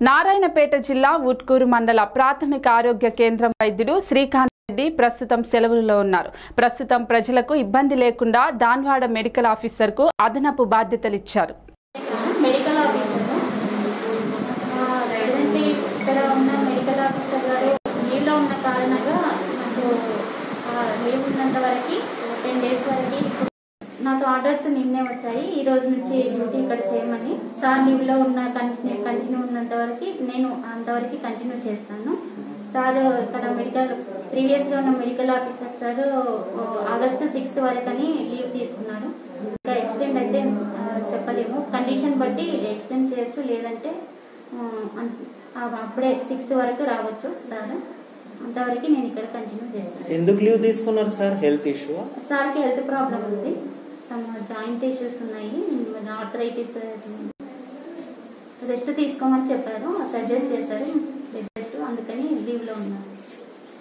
నారాయణపేట జిల్లా ఉట్కూరు మండల ప్రాథమిక ఆరోగ్య కేంద్రం వైద్యుడు శ్రీకాంత్ రెడ్డి ప్రస్తుతం సెలవులలో ఉన్నారు ప్రస్తుతం ప్రజలకు ఇబ్బంది లేకుండా దాన్వాడ మెడికల్ ఆఫీసర్కు అదనపు బాధ్యతలు ఇచ్చారు మెడికల్ ఆఫీసర్ ప్రజెంట్ ఇక్కడ ఉన్న మెడికల్ ఆఫీసర్ గారు లీవ్లో ఉన్న కారణంగా నాకు లీవ్ ఉన్నంత వరకు టెన్ డేస్ వరకు నాకు ఆర్డర్స్ నిన్నే వచ్చాయి ఈ రోజు నుంచి డ్యూటీ ఇక్కడ చేయమని సార్ లీవ్లో ఉన్న కంటిన్యూ కంటిన్యూ ఉన్నంత వరకు నేను అంతవరకు కంటిన్యూ చేస్తాను సార్ ఇక్కడ మెడికల్ ప్రీవియస్గా ఉన్న medical officer sir August sixth వరకు అని లీవ్ తీసుకున్నారు ఇంకా ఎక్స్టెండ్ అయితే ఆ, చెప్పలేము కండిషన్ బట్టి ఎక్స్టెండ్ చేయొచ్చు లేదంటే ఆ, అన్- ఆ, అప్పుడే సిక్స్త్ వరకు రావచ్చు సార్ అంతవరకు నేను ఇక్కడ కంటిన్యూ చేస్తాను ఎందుకు లీవ్ తీసుకున్నారు సార్ హెల్త్ ఇష్యూ సార్కి హెల్త్ ప్రాబ్లం ఉంది సమ్ జాయింట్ ఇష్యూస్ ఉన్నాయి ఆర్థరైటిస్ రెస్ట్ తీసుకోమని చెప్పారు సజెస్ట్ చేశారు రెస్ట్ అందుకని లీవ్లో ఉన్నారు